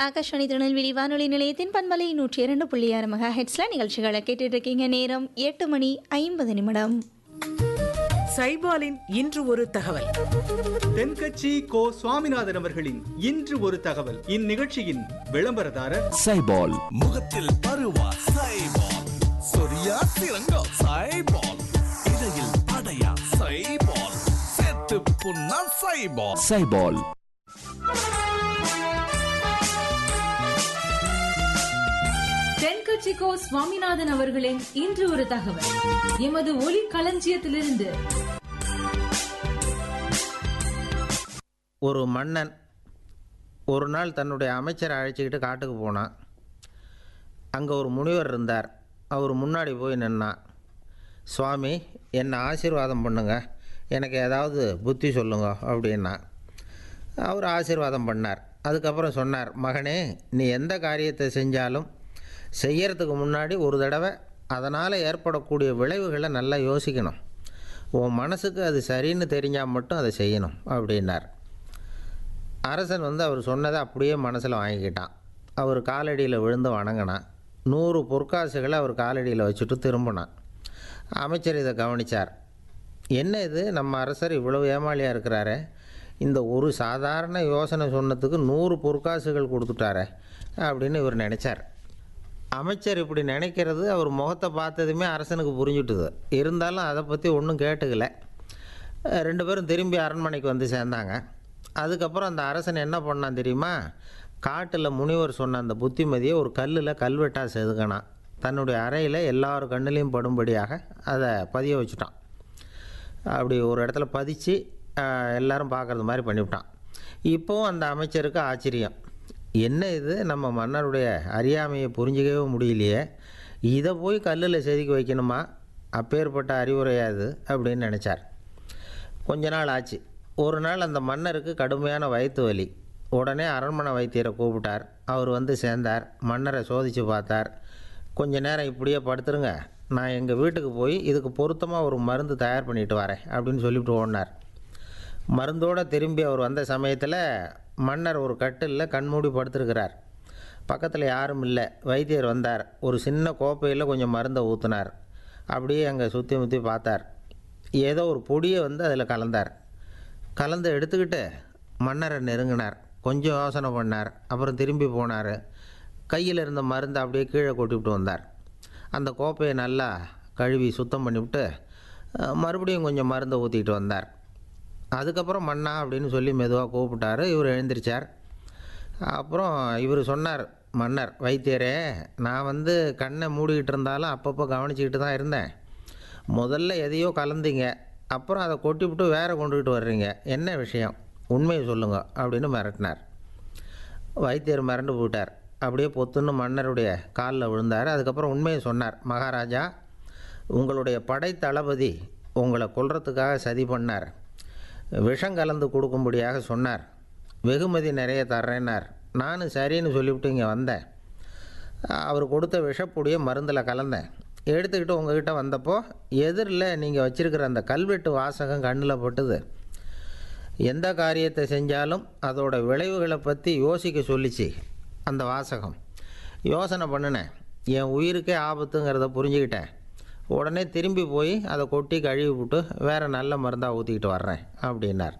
ஆகாஷ்வாணி திருநெல்வேலி வானொலி நிலையத்தின் பண்பலை நூற்றி இரண்டு புள்ளி ஆறு மெகா ஹெட்ஸில் நிகழ்ச்சிகளை கேட்டுட்டு இருக்கீங்க நேரம் எட்டு மணி ஐம்பது நிமிடம் சைபாலின் இன்று ஒரு தகவல் தென்கட்சி கோ சுவாமிநாதன் அவர்களின் இன்று ஒரு தகவல் இந்நிகழ்ச்சியின் விளம்பரதாரர் சைபால் முகத்தில் பருவா சைபால் சொரியா சிறங்கா சைபால் இடையில் அடையா சைபால் செத்து புண்ணா சைபால் சைபால் தென்கட்சிக்கோ சுவாமிநாதன் அவர்களின் இன்று ஒரு தகவல் எமது ஒலி களஞ்சியத்திலிருந்து ஒரு மன்னன் ஒரு நாள் தன்னுடைய அமைச்சரை அழைச்சிக்கிட்டு காட்டுக்கு போனான் அங்கே ஒரு முனிவர் இருந்தார் அவர் முன்னாடி போய் நின்னான் சுவாமி என்னை ஆசீர்வாதம் பண்ணுங்க எனக்கு ஏதாவது புத்தி சொல்லுங்க அப்படின்னா அவர் ஆசீர்வாதம் பண்ணார் அதுக்கப்புறம் சொன்னார் மகனே நீ எந்த காரியத்தை செஞ்சாலும் செய்யறதுக்கு முன்னாடி ஒரு தடவை அதனால் ஏற்படக்கூடிய விளைவுகளை நல்லா யோசிக்கணும் உன் மனசுக்கு அது சரின்னு தெரிஞ்சால் மட்டும் அதை செய்யணும் அப்படின்னார் அரசன் வந்து அவர் சொன்னதை அப்படியே மனசில் வாங்கிக்கிட்டான் அவர் காலடியில் விழுந்து வணங்கினான் நூறு பொற்காசுகளை அவர் காலடியில் வச்சுட்டு திரும்பினான் அமைச்சர் இதை கவனித்தார் என்ன இது நம்ம அரசர் இவ்வளவு ஏமாளியாக இருக்கிறாரே இந்த ஒரு சாதாரண யோசனை சொன்னதுக்கு நூறு பொற்காசுகள் கொடுத்துட்டாரே அப்படின்னு இவர் நினச்சார் அமைச்சர் இப்படி நினைக்கிறது அவர் முகத்தை பார்த்ததுமே அரசனுக்கு புரிஞ்சுட்டுது இருந்தாலும் அதை பற்றி ஒன்றும் கேட்டுக்கல அஹ் ரெண்டு பேரும் திரும்பி அரண்மனைக்கு வந்து சேர்ந்தாங்க அதுக்கப்புறம் அந்த அரசன் என்ன பண்ணான் தெரியுமா காட்டில் முனிவர் சொன்ன அந்த புத்திமதியை ஒரு கல்லில் கல்வெட்டாக செதுக்கினான் தன்னுடைய அறையில் எல்லார் கண்ணிலையும் படும்படியாக அதை பதிய வச்சுட்டான் அப்படி ஒரு இடத்துல பதிச்சு ஆஹ், எல்லாரும் பார்க்குறது மாதிரி பண்ணிவிட்டான் இப்போவும் அந்த அமைச்சருக்கு ஆச்சரியம் என்ன இது நம்ம மன்னருடைய அறியாமையை புரிஞ்சிக்கவே முடியலையே இதை போய் கல்லில் செதுக்கி வைக்கணுமா அப்பேற்பட்ட அறிவுரையாது அப்படின்னு நினச்சார் கொஞ்ச நாள் ஆச்சு ஒரு நாள் அந்த மன்னருக்கு கடுமையான வயிற்று வலி உடனே அரண்மனை வைத்தியரை கூப்பிட்டார் அவர் வந்து சேர்ந்தார் மன்னரை சோதித்து பார்த்தார் கொஞ்ச நேரம் இப்படியே படுத்துருங்க நான் எங்கள் வீட்டுக்கு போய் இதுக்கு பொருத்தமாக ஒரு மருந்து தயார் பண்ணிட்டு வரேன் அப்படின்னு சொல்லிவிட்டு ஓடினார் மருந்தோடு திரும்பி அவர் வந்த சமயத்தில் மன்னர் ஒரு கட்டிலில் கண்மூடி படுத்திருக்கிறார் பக்கத்தில் யாரும் இல்லை வைத்தியர் வந்தார் ஒரு சின்ன கோப்பையில் கொஞ்சம் மருந்தை ஊற்றினார் அப்படியே அங்கே சுற்றி முற்றி பார்த்தார் ஏதோ ஒரு பொடியை வந்து அதில் கலந்தார் கலந்து எடுத்துக்கிட்டு மன்னரை நெருங்கினார் கொஞ்சம் யோசனை பண்ணார் அப்புறம் திரும்பி போனார் கையில் இருந்த மருந்தை அப்படியே கீழே கொட்டிவிட்டு வந்தார் அந்த கோப்பையை நல்லா கழுவி சுத்தம் பண்ணிவிட்டு அஹ், மறுபடியும் கொஞ்சம் மருந்தை ஊற்றிக்கிட்டு வந்தார் அதுக்கப்புறம் மன்னா அப்படின்னு சொல்லி மெதுவாக கூப்பிட்டாரு இவர் எழுந்திரிச்சார் அப்புறம் இவர் சொன்னார் மன்னர் வைத்தியரே நான் வந்து கண்ணை மூடிக்கிட்டு இருந்தாலும் அப்பப்போ கவனிச்சிக்கிட்டு தான் இருந்தேன் முதல்ல எதையோ கலந்தீங்க அப்புறம் அதை கொட்டிவிட்டு வேற கொண்டுக்கிட்டு வர்றீங்க என்ன விஷயம் உண்மையை சொல்லுங்க அப்படின்னு மிரட்டினார் வைத்தியர் மிரண்டு போயிட்டார் அப்படியே பொத்துன்னு மன்னருடைய காலில் விழுந்தார் அதுக்கப்புறம் உண்மையை சொன்னார் மகாராஜா உங்களுடைய படை தளபதி உங்களை கொல்றதுக்காக சதி பண்ணார் விஷம் கலந்து கொடுக்கும்படியாக சொன்னார் வெகுமதி நிறைய தர்றேன்னார் நானும் சரின்னு சொல்லிவிட்டு இங்கே வந்தேன் அவர் கொடுத்த விஷப்பொடியை மருந்தில் கலந்தேன் எடுத்துக்கிட்டு உங்ககிட்ட வந்தப்போ எதிரில் நீங்கள் வச்சிருக்கிற அந்த கல்வெட்டு வாசகம் கண்ணில் பட்டுது எந்த காரியத்தை செஞ்சாலும் அதோட விளைவுகளை பற்றி யோசிக்க சொல்லிச்சு அந்த வாசகம் யோசனை பண்ணினேன் என் உயிருக்கே ஆபத்துங்கிறத புரிஞ்சுக்கிட்டேன் உடனே திரும்பி போய் அதை கொட்டி கழுவி விட்டு வேறு நல்ல மருந்தாக ஊற்றிக்கிட்டு வர்றேன் அப்படின்னார்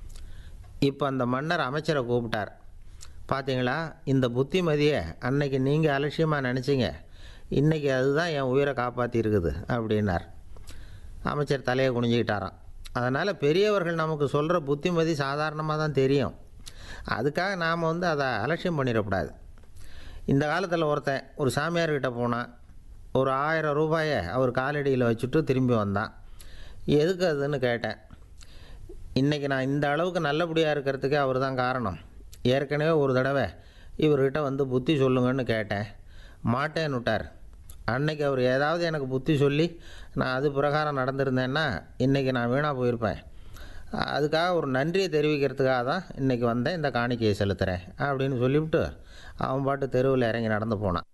இப்போ அந்த மன்னர் அமைச்சரை கூப்பிட்டார் பார்த்தீங்களா இந்த புத்திமதியை அன்னைக்கு நீங்கள் அலட்சியமாக நினச்சிங்க இன்றைக்கி அதுதான் என் உயிரை காப்பாற்றிருக்குது அப்படின்னார் அமைச்சர் தலையை குனிஞ்சிக்கிட்டாராம் அதனால் பெரியவர்கள் நமக்கு சொல்கிற புத்திமதி சாதாரணமாக தான் தெரியும் அதுக்காக நாம் வந்து அதை அலட்சியம் பண்ணிடக்கூடாது இந்த காலத்தில் ஒருத்தன் ஒரு சாமியார்கிட்ட போனான் ஒரு ஆயிரம் ரூபாயை அவர் காலடியில் வச்சுட்டு திரும்பி வந்தான் எதுக்கு அதுன்னு கேட்டேன் இன்றைக்கி நான் இந்த அளவுக்கு நல்லபடியாக இருக்கிறதுக்கே அவர் தான் காரணம் ஏற்கனவே ஒரு தடவை இவர்கிட்ட வந்து புத்தி சொல்லுங்கன்னு கேட்டேன் மாட்டேன்னு விட்டார் அன்னைக்கு அவர் ஏதாவது எனக்கு புத்தி சொல்லி நான் அது பிரகாரம் நடந்திருந்தேன்னா இன்றைக்கி நான் வீணாக போயிருப்பேன் அதுக்காக ஒரு நன்றியை தெரிவிக்கிறதுக்காக தான் இன்றைக்கி வந்தேன் இந்த காணிக்கையை செலுத்துகிறேன் அப்படின்னு சொல்லிவிட்டு அவன் பாட்டு தெருவில் இறங்கி நடந்து போனான்